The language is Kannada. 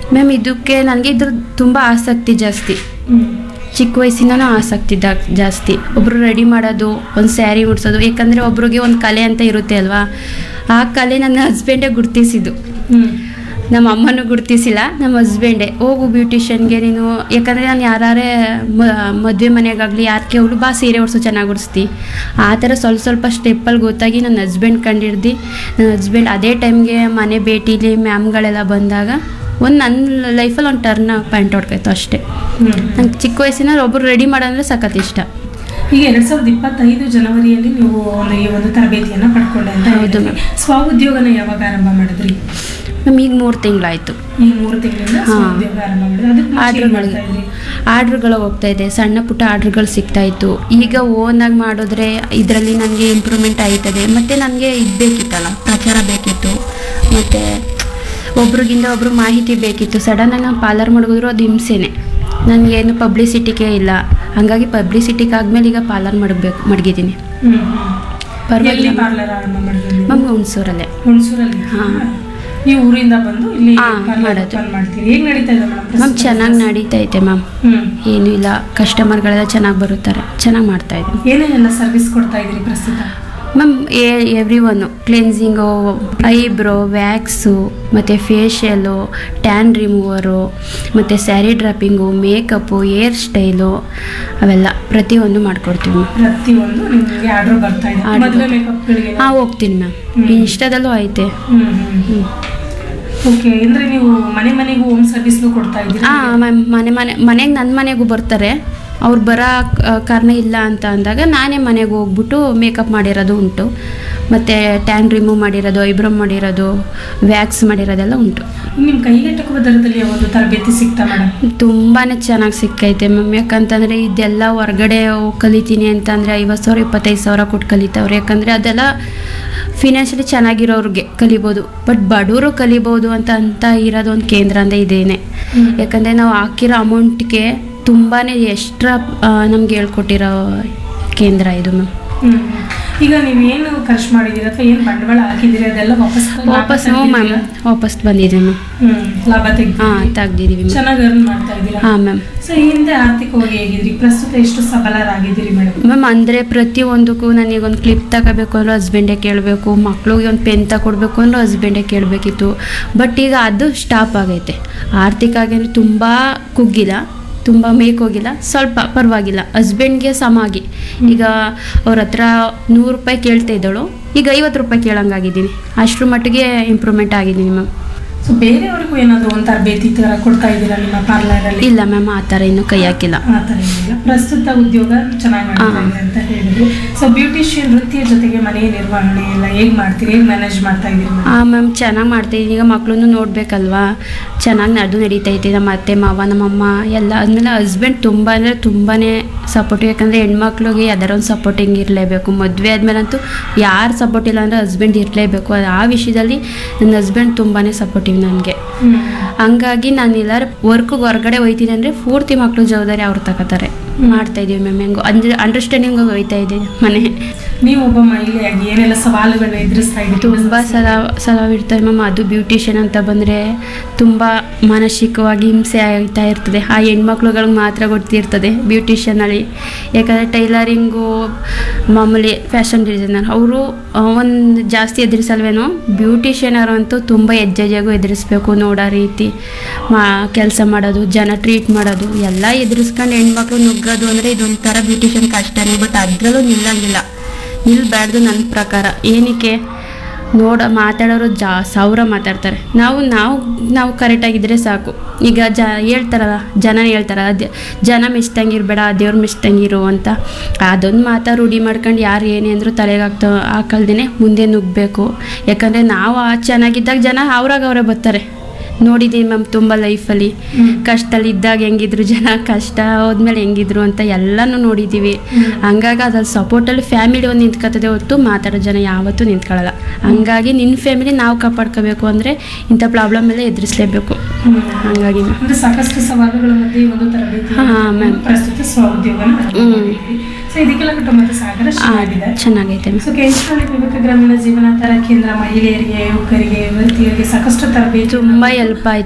ಮ್ಯಾಮ್ ಇದಕ್ಕೆ ನನಗೆ ಇದ್ರ ತುಂಬ ಆಸಕ್ತಿ ಜಾಸ್ತಿ ಚಿಕ್ಕ ವಯಸ್ಸಿಂದನೂ ಆಸಕ್ತಿ ದಾ- ಜಾಸ್ತಿ ಒಬ್ಬರು ರೆಡಿ ಮಾಡೋದು ಒಂದು ಸ್ಯಾರಿ ಉಡ್ಸೋದು ಯಾಕಂದರೆ ಒಬ್ರಿಗೆ ಒಂದು ಕಲೆ ಅಂತ ಇರುತ್ತೆ ಅಲ್ವಾ ಆ ಕಲೆ ನನ್ನ ಹಸ್ಬೆಂಡೇ ಗುರ್ತಿಸಿದ್ದು ನಮ್ಮ ಅಮ್ಮನೂ ಗುರ್ತಿಸಿಲ್ಲ ನಮ್ಮ ಹಸ್ಬೆಂಡೇ ಹೋಗು ಬ್ಯೂಟಿಷಿಯನ್ಗೆ ನೀನು ಯಾಕಂದರೆ ನಾನು ಯಾರೇ ಮದುವೆ ಮನೆಗಾಗಲಿ ಯಾರು ಕೇಳು ಬಾ ಸೀರೆ ಉಡ್ಸು ಚೆನ್ನಾಗಿ ಉಡಿಸ್ತಿ ಆ ಥರ ಸ್ವಲ್ಪ ಸ್ವಲ್ಪ ಸ್ಟೆಪ್ಪಲ್ಲಿ ಗೊತ್ತಾಗಿ ನನ್ನ ಹಸ್ಬೆಂಡ್ ಕಂಡಿಡ್ದು ನನ್ನ ಹಸ್ಬೆಂಡ್ ಅದೇ ಟೈಮ್ಗೆ ಮನೆ ಭೇಟಿಲಿ ಮ್ಯಾಮ್ಗಳೆಲ್ಲ ಬಂದಾಗ ಒಂದು ನನ್ನ ಲೈಫಲ್ಲಿ ಒಂದು ಟರ್ನ್ ಪಾಯಿಂಟ್ ಹೊಡ್ಕಾಯ್ತು ಅಷ್ಟೇ ನಂಗೆ ಚಿಕ್ಕ ವಯಸ್ಸಿನ ಒಬ್ಬರು ರೆಡಿ ಮಾಡೋಂದ್ರೆ ಸಖತ್ ಇಷ್ಟ ಈಗ ಎರಡ್ ಸಾವಿರದ ಇಪ್ಪತ್ತೈದು ಜನವರಿಯಲ್ಲಿ ನೀವು ಒಂದು ಈ ಒಂದು ತರಬೇತಿಯನ್ನ ಪಡ್ಕೊಂಡೆ ಅಂತ ಹೌದು ಹೇಳಿದ್ರಿ. ಸ್ವಉದ್ಯೋಗನ ಯಾವಾಗ ಆರಂಭ ಮಾಡಿದ್ರಿ ಮ್ಯಾಮ್ ಈಗ ಮೂರು ತಿಂಗಳಾಯಿತು ಈ ಮೂರು ತಿಂಗಳಿಂದ ಹಾ. ಸ್ವಉದ್ಯೋಗ ಆರಂಭ ಮಾಡಿದ್ರಿ ಅದಕ್ಕೆ ಮುಂಚೆ ಏನ್ ಮಾಡ್ತಾ ಆರ್ಡ್ರ್ಗಳು ಇದ್ರಿ ಆರ್ಡ್ರ್ಗಳು ಹೋಗ್ತಾ ಇದೆ ಸಣ್ಣ ಪುಟ್ಟ ಆರ್ಡ್ರ್ಗಳು ಸಿಗ್ತಾ ಇತ್ತು ಈಗ ಓನಾಗಿ ಮಾಡಿದ್ರೆ ಇದರಲ್ಲಿ ನನಗೆ ಇಂಪ್ರೂವ್ಮೆಂಟ್ ಆಯ್ತದೆ ಮತ್ತು ನನಗೆ ಇದು ಬೇಕಿತ್ತಲ್ಲ ಪ್ರಚಾರ ಬೇಕಿತ್ತು ಮತ್ತು ಒಬ್ರಿಗಿಂತ ಒಬ್ರು ಮಾಹಿತಿ ಬೇಕಿತ್ತು ಸಡನ್ನಾಗಿ ನಾನು ಪಾರ್ಲರ್ ಮಾಡಿದ್ರು ಅದು ಹಿಂಸೆನೆ ನನಗೇನು ಪಬ್ಲಿಸಿಟಿಗೆ ಇಲ್ಲ ಹಾಗಾಗಿ ಪಬ್ಲಿಸಿಟಿಗೆ ಆದಮೇಲೆ ಈಗ ಪಾರ್ಲರ್ ಮಾಡಬೇಕು ಮಡಗಿದ್ದೀನಿ ಹ್ಮ್ ಹ್ಮ್. ಪರವಾಗಿಲ್ಲ. ಎಲ್ಲಿ ಪಾರ್ಲರ್ ಆರಂಭ ಮಾಡಿದ್ರಿ ನೀವು? ಮಮ್ಮ ಹುಣಸೂರಲ್ಲೇ ಹುಣಸೂರಲ್ಲಿ ಹಾ. ನೀವು ಊರಿಂದ ಬಂದು ಇಲ್ಲಿ ಹಾ, ಪಾರ್ಲರ್ ಮಾಡೋದು. ಓಪನ್ ಮಾಡ್ತೀರಿ ಹೇಗ್ ನಡೀತಾ ಇದೆ ಮೇಡಮ್ ಮ್ಯಾಮ್ ಚೆನ್ನಾಗಿ ನಡೀತಾ ಐತೆ ಮ್ಯಾಮ್ ಹ್ಮ್ ಏನೂ ಇಲ್ಲ ಕಸ್ಟಮರ್ಗಳೆಲ್ಲ ಚೆನ್ನಾಗಿ ಬರುತ್ತಾರೆ ಚೆನ್ನಾಗಿ ಮಾಡ್ತಾ ಇದ್ದೀನಿ ಏನೇನೆಲ್ಲ ಸರ್ವಿಸ್ ಕೊಡ್ತಾ ಇದ್ರಿ ಪ್ರಸ್ತುತ ma'am everyone cleansing eyebrow wax ಮತ್ತು ಫೇಶಿಯಲು ಟ್ಯಾನ್ ರಿಮೂವರು ಮತ್ತು sari draping makeup hair style ಅವೆಲ್ಲ ಪ್ರತಿಯೊಂದು ಮಾಡಿಕೊಡ್ತೀವಿ ಮ್ಯಾಮ್ ಪ್ರತಿಯೊಂದು ನಿಮಗೆ ಆರ್ಡರ್ ಬರ್ತಾ ಇದೆ Order ಮದುವೆ ಮೇಕಪ್ಗಳಿಗೆ ಹಾಂ ಹೋಗ್ತೀನಿ ಮ್ಯಾಮ್ ಹ್ಮ್. ಇನ್ಸ್ಟಾದಲ್ಲೂ ಐತೆ ಹ್ಮ್ ಹ್ಮ್ ಹ್ಞೂ ಓಕೆ ಅಂದ್ರೆ ನೀವು ಮನೆ ಮನೆಗೂ ಹೋಮ್ ಸರ್ವಿಸ್ನು ಕೊಡ್ತಾ ಇದ್ದೀರಿ ಹಾಂ ಮ್ಯಾಮ್ ಮನೆ ಮನೆ ಮನೆಗೆ ನನ್ನ ಮನೆಗೂ ಬರ್ತಾರೆ ಅವ್ರು ಬರೋ ಕ- ಕಾರಣ ಇಲ್ಲ ಅಂತ ಅಂದಾಗ ನಾನೇ ಮನೆಗೆ ಹೋಗ್ಬಿಟ್ಟು ಮೇಕಪ್ ಮಾಡಿರೋದು ಉಂಟು ಮತ್ತು ಟ್ಯಾನ್ ರಿಮೂವ್ ಮಾಡಿರೋದು ಐಬ್ರೋ ಮಾಡಿರೋದು ವ್ಯಾಕ್ಸ್ ಮಾಡಿರೋದೆಲ್ಲ ಉಂಟು ನಿಮ್ ಕೈಗೆಟಕುವ ದರದಲ್ಲಿ ಒಂದು ತರಬೇತಿ ಸಿಗ್ತಾ ಮೇಡಮ್ ತುಂಬಾ ಚೆನ್ನಾಗಿ ಸಿಕ್ಕೈತೆ ಮ್ಯಾಮ್ ಯಾಕಂತಂದರೆ ಇದೆಲ್ಲ ಹೊರ್ಗಡೆ ಹೋಗ್ ಕಲಿತೀನಿ ಅಂತಂದರೆ ಐವತ್ತು ಸಾವಿರ ಇಪ್ಪತ್ತೈದು ಸಾವಿರ ಕೊಟ್ಟು ಕಲಿತವ್ರು ಯಾಕಂದರೆ ಅದೆಲ್ಲ ಫಿನಾನ್ಷಿಯಲಿ ಚೆನ್ನಾಗಿರೋರಿಗೆ ಕಲಿಬೋದು ಬಟ್ ಬಡವರು ಕಲಿಬೋದು ಅಂತ ಅಂತ ಇರೋದು ಒಂದು ಕೇಂದ್ರ ಅಂದರೆ ಇದೇನೆ ಹ್ಮ್. ಯಾಕಂದರೆ ನಾವು ಹಾಕಿರೋ ಅಮೌಂಟ್ಗೆ ತುಂಬಾ ಎಕ್ಸ್ಟ್ರಾ ನಮ್ಗೆ ಹೇಳ್ಕೊಟ್ಟಿರೋ ಕೇಂದ್ರ ಇದು ಮ್ಯಾಮ್ ಹ್ಮ್ ಈಗ ನೀವು ಏನು ಖರ್ಚು ಮಾಡಿದ್ದೀರಿ ಅಥವಾ ಏನು ಬಂಡವಾಳ ಹಾಕಿದ್ದೀರಿ ಅದೆಲ್ಲ ವಾಪಸ್ ಲಾಭ ವಾಪಸ್ ಹ್ಞೂ ಮ್ಯಾಮ್ ತೆಗ್ದಿದ್ದೀರಾ? ವಾಪಸ್ ಬಂದಿದೆ ಮ್ಯಾಮ್ ಹ್ಮ್ ಲಾಭ ತೆಗ್ದು ಹಾಂ ತೆಗ್ದಿದ್ದೀವಿ ಮ್ಯಾಮ್ ಚೆನ್ನಾಗಿ ಅರ್ನ್ ಮಾಡ್ತಾ ಇದ್ದೀರಾ ಹಾಂ ಮ್ಯಾಮ್ ಸೊ ಈ ಹಿಂದೆ ಆರ್ಥಿಕವಾಗಿ ಹೇಗಿದ್ರಿ ಪ್ರಸ್ತುತ ಎಷ್ಟು ಸಬಲರಾಗಿದ್ದೀರಿ ಮೇಡಮ್ ಮ್ಯಾಮ್ ಅಂದರೆ ಪ್ರತಿಯೊಂದಕ್ಕೂ ನನಗೊಂದು ಕ್ಲಿಪ್ ತಗೋಬೇಕು ಅಂದ್ರೆ ಹಸ್ಬೆಂಡೇ ಕೇಳಬೇಕು ಮಕ್ಳಿಗೆ ಒಂದು ಪೆನ್ ತಗೊಡ್ಬೇಕು ಅಂದ್ರೆ ಹಸ್ಬೆಂಡೇ ಕೇಳಬೇಕಿತ್ತು ಬಟ್ ಈಗ ಅದು ಸ್ಟಾಪ್ ಆಗೈತೆ ಆರ್ಥಿಕ ಅಂದರೆ ತುಂಬ ಕುಗ್ಗಿಲ್ಲ ತುಂಬ ಮೇಕೋಗಿಲ್ಲ ಸ್ವಲ್ಪ ಪರವಾಗಿಲ್ಲ ಹಸ್ಬೆಂಡ್ಗೆ ಸಮಾಗಿ ಈಗ ಅವ್ರ ಹತ್ರ ನೂರು ರೂಪಾಯಿ ಕೇಳ್ತಾ ಇದ್ದಳು ಈಗ ಐವತ್ತು ರೂಪಾಯಿ ಕೇಳಂಗಾಗಿದ್ದೀನಿ ಅಷ್ಟ್ರ ಮಟ್ಟಿಗೆ ಇಂಪ್ರೂವ್ಮೆಂಟ್ ಆಗಿದ್ದೀನಿ ಮ್ಯಾಮ್ ಸೊ ಬೇರೆಯವ್ರಿಗೂ ಏನಾದರೂ ಒಂದು ತರಬೇತಿ ತರ ಕೊಡ್ತಾ ಇದ್ದೀರಾ ನಿಮ್ಮ ಪಾರ್ಲರ್ ಅಲ್ಲಿ ಇಲ್ಲ ಮ್ಯಾಮ್ ಆ ಥರ ಇನ್ನೂ ಕೈ ಹಾಕಿಲ್ಲ ಆ ಥರ ಏನಿಲ್ಲ ಪ್ರಸ್ತುತ ಉದ್ಯೋಗ ಚೆನ್ನಾಗಿ ನಡೀತಾ ಇದೆ ಅಂತ ಹೇಳಿದ್ರು ಸೊ ಬ್ಯೂಟಿಷಿಯನ್ ವೃತ್ತಿಯ ಜೊತೆಗೆ ಮನೆಯ ನಿರ್ವಹಣೆ ಎಲ್ಲ ಹೇಗ್ ಮಾಡ್ತೀರಿ ಹೇಗ್ ಮ್ಯಾನೇಜ್ ಮಾಡ್ತಾ ಇದ್ದೀರಿ madam? ಹಾಂ ಮ್ಯಾಮ್ ಚೆನ್ನಾಗಿ ಮಾಡ್ತಾಯಿದ್ದೀನಿ ಈಗ ಮಕ್ಕಳನ್ನು ನೋಡಬೇಕಲ್ವಾ ಚೆನ್ನಾಗಿ ನಡೆದು ನಡೀತೈತೆ ನಮ್ಮ ಅತ್ತೆ ಮಾವ ನಮ್ಮಮ್ಮ ಎಲ್ಲ ಆದಮೇಲೆ ಹಸ್ಬೆಂಡ್ ತುಂಬ ಅಂದರೆ ತುಂಬಾ ಸಪೋರ್ಟಿವ್ ಯಾಕಂದರೆ ಹೆಣ್ಮಕ್ಳಿಗೆ ಯಾವ್ದಾರ ಒಂದು ಸಪೋರ್ಟಿಂಗ್ ಇರಲೇಬೇಕು ಮದುವೆ ಆದಮೇಲಂತೂ ಯಾರು ಸಪೋರ್ಟ್ ಇಲ್ಲ ಅಂದರೆ ಹಸ್ಬೆಂಡ್ ಇರಲೇಬೇಕು ಆ ವಿಷಯದಲ್ಲಿ ನನ್ನ ಹಸ್ಬೆಂಡ್ ತುಂಬಾ ಸಪೋರ್ಟಿವ್ ನನಗೆ ಹ್ಮ್ ಹಂಗಾಗಿ ನಾನು ಎಲ್ಲಾರು ವರ್ಕಿಗೆ ಹೊರಗಡೆ ಹೋಯ್ತೀನಿ ಅಂದರೆ ಪೂರ್ತಿ ಮಕ್ಕಳು ಜವಾಬ್ದಾರಿ ಅವ್ರು ತಗೋತಾರೆ ಮಾಡ್ತಾ ಇದೀವಿ ಮ್ಯಾಮ್ ಹೆಂಗೋ ಅಂದ್ರೆ ಅಂಡರ್ಸ್ಟ್ಯಾಂಡಿಂಗ್ ಹೋಯ್ತಾ ಇದ್ದೀವಿ ಮನೆ ನೀವು ಒಬ್ಬ ಮಹಿಳೆಯಾಗಿ ಏನೆಲ್ಲ ಸವಾಲುಗಳನ್ನ ಎದುರಿಸ್ತಾ ಇದ್ದೀರಿ ತುಂಬ ಸಲ ಸಲವಿರ್ತದೆ ಮ್ಯಾಮ್ ಅದು ಬ್ಯೂಟಿಷಿಯನ್ ಅಂತ ಬಂದರೆ ತುಂಬ ಮಾನಸಿಕವಾಗಿ ಹಿಂಸೆ ಆಗ್ತಾ ಇರ್ತದೆ ಆ ಹೆಣ್ಮಕ್ಳುಗಳಿಗೆ ಮಾತ್ರ ಗೊತ್ತಿರ್ತದೆ ಬ್ಯೂಟಿಷಿಯನಲ್ಲಿ ಯಾಕಂದರೆ ಟೈಲರಿಂಗು ಮಾಮೂಲಿ ಫ್ಯಾಷನ್ ಡಿಸೈನರ್ ಅವರು ಒಂದು ಜಾಸ್ತಿ ಎದುರಿಸಲ್ವೇನೋ ಬ್ಯೂಟಿಷಿಯನರು ಅಂತೂ ತುಂಬ ಹೆಜ್ಜೆಜೆಗೂ ಎದುರಿಸ್ಬೇಕು ನೋಡೋ ರೀತಿ ಮಾ ಕೆಲಸ ಮಾಡೋದು ಜನ ಟ್ರೀಟ್ ಮಾಡೋದು ಎಲ್ಲ ಎದುರಿಸ್ಕೊಂಡು ಹೆಣ್ಮಕ್ಳು ನುಗ್ಗೋದು ಅಂದರೆ ಇದೊಂಥರ ಬ್ಯೂಟಿಷಿಯನ್ ಕಷ್ಟನೇ ಬಟ್ ಅದರಲ್ಲೂ ನಿಲ್ಲಂಗಿಲ್ಲ ನಿಲ್ಬಾರ್ದು ನನ್ನ ಪ್ರಕಾರ ಏನಕ್ಕೆ ನೋಡ ಮಾತಾಡೋರು ಜಾ ಸಾವಿರ ಮಾತಾಡ್ತಾರೆ ನಾವು ನಾವು ನಾವು ಕರೆಕ್ಟಾಗಿದ್ದರೆ ಸಾಕು ಈಗ ಜ ಹೇಳ್ತಾರಲ್ಲ ಜನ ಹೇಳ್ತಾರ ಅದ್ ಜನ ಮಿಸ್ದಂಗಿರ್ಬೇಡ ದೇವ್ರ ಮಿಸ್ದಂಗಿರು ಅಂತ ಅದೊಂದು ಮಾತಾ ರೂಢಿ ಮಾಡ್ಕೊಂಡು ಯಾರು ಏನೇ ಅಂದರೂ ತಲೆಗೆ ಹಾಕ್ತಾ ಹಾಕಲ್ದೇ ಮುಂದೆ ನುಗ್ಗಬೇಕು ಯಾಕಂದರೆ ನಾವು ಆ ಚೆನ್ನಾಗಿದ್ದಾಗ ಜನ ಅವ್ರಾಗ ಅವರೇ ಬರ್ತಾರೆ ನೋಡಿದ್ದೀನಿ ಮ್ಯಾಮ್ ತುಂಬ ಲೈಫಲ್ಲಿ ಹ್ಮ್. ಕಷ್ಟದಲ್ಲಿ ಇದ್ದಾಗ ಹೆಂಗಿದ್ರು ಜನ ಕಷ್ಟ ಹೋದ್ಮೇಲೆ ಹೆಂಗಿದ್ರು ಅಂತ ಎಲ್ಲನೂ ನೋಡಿದ್ದೀವಿ ಹ್ಮ್. ಹಂಗಾಗಿ ಅದ್ರಲ್ಲಿ ಸಪೋರ್ಟಲ್ಲಿ ಫ್ಯಾಮಿಲಿ ಒಂದು ನಿಂತ್ಕೊತದೆ ಹೊರತು ಮಾತಾಡೋ ಜನ ಯಾವತ್ತೂ ನಿಂತ್ಕೊಳ್ಳಲ್ಲ ಹಂಗಾಗಿ ನಿನ್ನ ಫ್ಯಾಮಿಲಿ ನಾವು ಕಾಪಾಡ್ಕೋಬೇಕು ಅಂದರೆ ಇಂಥ ಪ್ರಾಬ್ಲಮ್ ಎಲ್ಲ ಎದುರಿಸಲೇಬೇಕು ಹ್ಮ್. ಹಂಗಾಗಿ ಅಂದ್ರೆ ಸಾಕಷ್ಟು ಸವಾಲುಗಳ ಮಧ್ಯೆ ಈ ಒಂದು ತರಬೇತಿ ಹಾ, ma'am. ಪ್ರಸ್ತುತ ಸ್ವಉದ್ಯೋಗನ ಸೊ ಇದಕ್ಕೆಲ್ಲ ಕುಟುಂಬದ ಸಹಕಾರ ಚೆನ್ನಾಗಿದೆ ಚೆನ್ನಾಗೈತೆ ಸೊ ಕೆಂಚನಹಳ್ಳಿ ವಿವೇಕ ಗ್ರಾಮೀಣ ಜೀವನಾಧಾರ ಕೇಂದ್ರ ಮಹಿಳೆಯರಿಗೆ ಯುವಕರಿಗೆ ಯುವತಿಯರಿಗೆ ಸಾಕಷ್ಟು ತರಬೇತಿ ತುಂಬ ಹೆಲ್ಪ್ ಆಯ್ತು